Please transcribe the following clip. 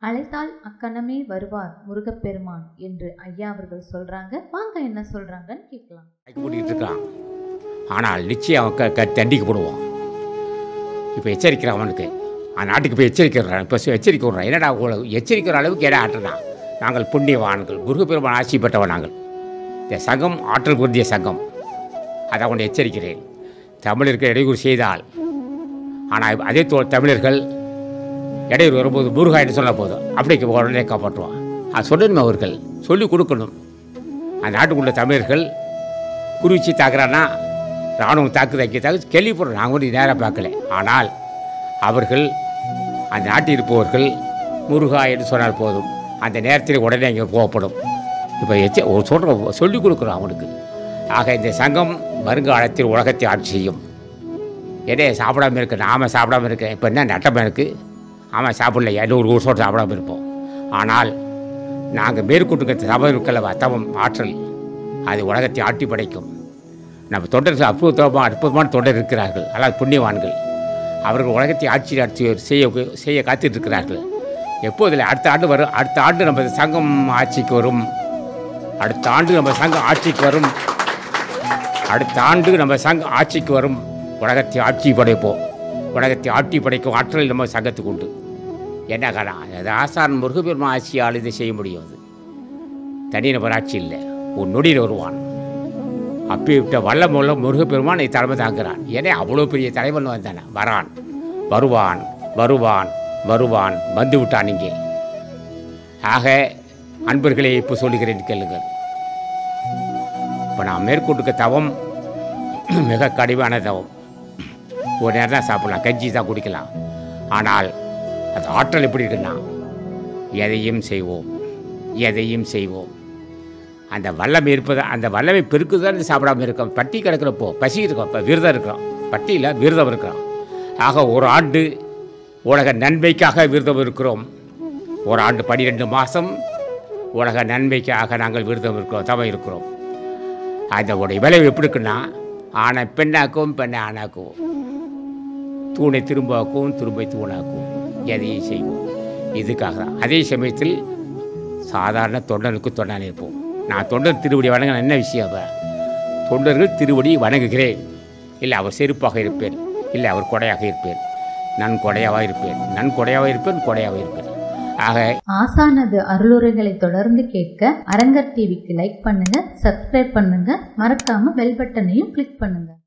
அழைத்தால் அக்கணமே வருவார் முருகப்பெருமான் என்று ஐயா அவர்கள் சொல்றாங்க வாங்க என்ன சொல்றாங்கன்னு கேட்கலாம் கூட்டிகிட்டு இருக்கான் ஆனால் நிச்சயம் அவன் க க தண்டிக்கப்படுவான் இப்போ எச்சரிக்கிறான் அவனுக்கு அந்த நாட்டுக்கு போய் எச்சரிக்கிறான் இப்போ எச்சரிக்கை விட்றான் என்னடா உங்களை எச்சரிக்கிற அளவுக்கு இடம் ஆட்டுறான் நாங்கள் புண்ணியவான்கள் முருகப்பெருமான் ஆட்சி பெற்றவன் நாங்கள் இந்த சங்கம் ஆற்றல் பொருந்திய சங்கம் அதை அவனை எச்சரிக்கிறேன் தமிழருக்கு இடையூறு செய்தால் ஆனால் அதே தோ தமிழர்கள் இடையூறு வரும்போது முருகா என்று சொன்ன போதும் அப்படிக்கு உடனே காப்பாற்றுவான் அது சொல்லணும் அவர்கள் சொல்லிக் கொடுக்கணும் அந்த நாட்டுக்குள்ள தமிழர்கள் குறிச்சி தாக்குறான்னா இராணுவம் தாக்குது அங்கே தாக்கு கேள்விப்படுறோம் நாங்கள் கூட நேராக பார்க்கல ஆனால் அவர்கள் அந்த நாட்டில் இருப்பவர்கள் முருகா என்று சொன்னால் போதும் அந்த நேரத்தில் உடனே அங்கே போகப்படும் இப்போ எச்ச ஒரு சொல்கிற சொல்லிக் கொடுக்குறோம் அவனுக்கு ஆக இந்த சங்கம் வருங்காலத்தில் உலகத்தை ஆட்சி செய்யும் எடே சாப்பிடாம இருக்க நாம சாப்பிடாம இருக்கேன் இப்போ என்ன நட்டமாக இருக்குது ஆமாம் சாப்பிடலையா இன்னும் ஒரு வருஷம் சாப்பிடாம இருப்போம் ஆனால் நாங்கள் மேற்கொண்டு சபைகள தவம் ஆற்றல் அது உலகத்தை ஆட்டி படைக்கும் நம்ம தொண்டர்கள் அற்புதமாக அற்புதமான தொண்டர் இருக்கிறார்கள் அதாவது புண்ணியவான்கள் அவர்கள் உலகத்தை ஆட்சி ஆட்சி செய்ய செய்ய காத்துட்டு இருக்கிறார்கள் எப்போதில் அடுத்த ஆண்டு வரும் அடுத்த ஆண்டு நம்ம சங்கம் ஆட்சிக்கு வரும் அடுத்த ஆண்டு நம்ம சங்கம் ஆட்சிக்கு வரும் அடுத்த ஆண்டு நம்ம சங்கம் ஆட்சிக்கு வரும் உலகத்தை ஆட்சி படைப்போம் உலகத்தை ஆட்சி படைக்கும் ஆற்றல் நம்ம சங்கத்துக்கு உண்டு என்ன காரணம் அது ஆசான் முருகப்பெருமான் ஆட்சியால் இதை செய்ய முடியும் அது தனிநபர் ஆட்சி இல்லை ஒரு நொடியில் வருவான் அப்பேற்பட்ட வல்லம் உள்ள முருகப்பெருமான் தலைமை தாங்குறான் ஏன்னா அவ்வளோ பெரிய தலைவன் வந்தானே வரான் வருவான் வருவான் வருவான் வந்து விட்டான் இங்கே ஆக அன்பர்களே இப்போ சொல்லுகிறேன் கேளுங்கள் இப்போ நான் மேற்கொண்டுக்க தவம் மிக கடிவான தவம் ஒரு நேரம் தான் சாப்பிடலாம் கஞ்சி தான் குடிக்கலாம் ஆனால் அது ஆற்றல் எப்படி இருக்குன்னா எதையும் செய்வோம் எதையும் செய்வோம் அந்த வல்லமை இருப்பதை அந்த வல்லமை பெருக்குதான் சாப்பிடாம இருக்கோம் பட்டி கிடக்கிறப்போ பசி இருக்கோம் இப்போ விரதம் இருக்கிறோம் பட்டியில் விரதம் இருக்கிறோம் ஆக ஒரு ஆண்டு உலக நன்மைக்காக விரதம் இருக்கிறோம் ஒரு ஆண்டு பன்னிரெண்டு மாதம் உலக நன்மைக்காக நாங்கள் விரதம் இருக்கிறோம் தவம் இருக்கிறோம் அதோடைய விளைவு எப்படி இருக்குன்னா ஆணை பெண்ணாக்கும் பெண்ணை ஆணாக்குவோம் தூணை திரும்பாக்கும் திரும்பை தூணாக்கும் எதையும் செய்வோம் இதுக்காக தான் அதே சமயத்தில் சாதாரண தொண்டனுக்கு தொண்டான் இருப்போம் நான் தொண்டர் திருவடி வணங்க என்ன விஷயம் அப்ப? தொண்டர்கள் திருவடி வணங்குகிறேன் இல்லை அவர் செருப்பாக இருப்பேன் இல்லை அவர் கொடையாக இருப்பேன் நான் கொடையாக இருப்பேன் நான் கொடையாக இருப்பேன் கொடையாக இருப்பேன் ஆக ஆசானது அருளுரைகளை தொடர்ந்து கேட்க அரங்கர் டிவிக்கு லைக் பண்ணுங்க சப்ஸ்கிரைப் பண்ணுங்க மறக்காம பெல் பட்டனையும் கிளிக் பண்ணுங்க